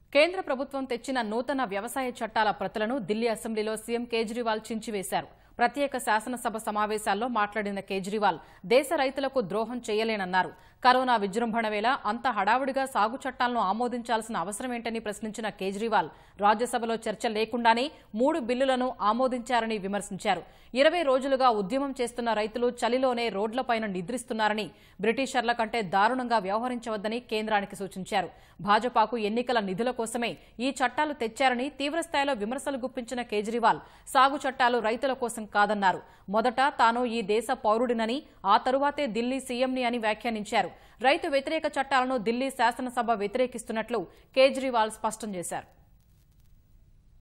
కేంద్ర ప్రభుత్వం తెచ్చిన నూతన వ్యవసాయ చట్టాల ప్రతులను ఢిల్లీ అసెంబ్లీలో సీఎం కేజ్రీవాల్ చించివేశారు ప్రత్యేక శాసనసభ సమావేశాల్లో మాట్లాడిన కేజ్రీవాల్ దేశ రైతులకు ద్రోహం చేయలేనన్నారు కరోనా విజృంభణ వేళ అంత హడావుడిగా సాగు చట్టాలను ఆమోదించాల్సిన అవసరమేంటని ప్రశ్నించిన కేజ్రీవాల్ రాజ్యసభలో చర్చ లేకుండానే మూడు బిల్లులను ఆమోదించారని విమర్శించారు ఇరవై రోజులుగా ఉద్యమం చేస్తున్న రైతులు చలిలోనే రోడ్లపైన నిద్రిస్తున్నారని బ్రిటిషర్ల కంటే దారుణంగా వ్యవహరించవద్దని కేంద్రానికి సూచించారు భాజపాకు ఎన్నికల నిధుల కోసమే ఈ చట్టాలు తెచ్చారని తీవ్రస్థాయిలో విమర్శలు గుప్పించిన కేజ్రీవాల్ సాగు చట్టాలు రైతుల కోసం కాదన్నారు మొదట తాను ఈ దేశ పౌరుడినని ఆ తరువాతే ఢిల్లీ సీఎంని అని వ్యాఖ్యానించారు రైతు వ్యతిరేక చట్టాలను ఢిల్లీ శాసనసభ వ్యతిరేకిస్తున్నట్లు కేజ్రీవాల్ స్పష్టం చేశారు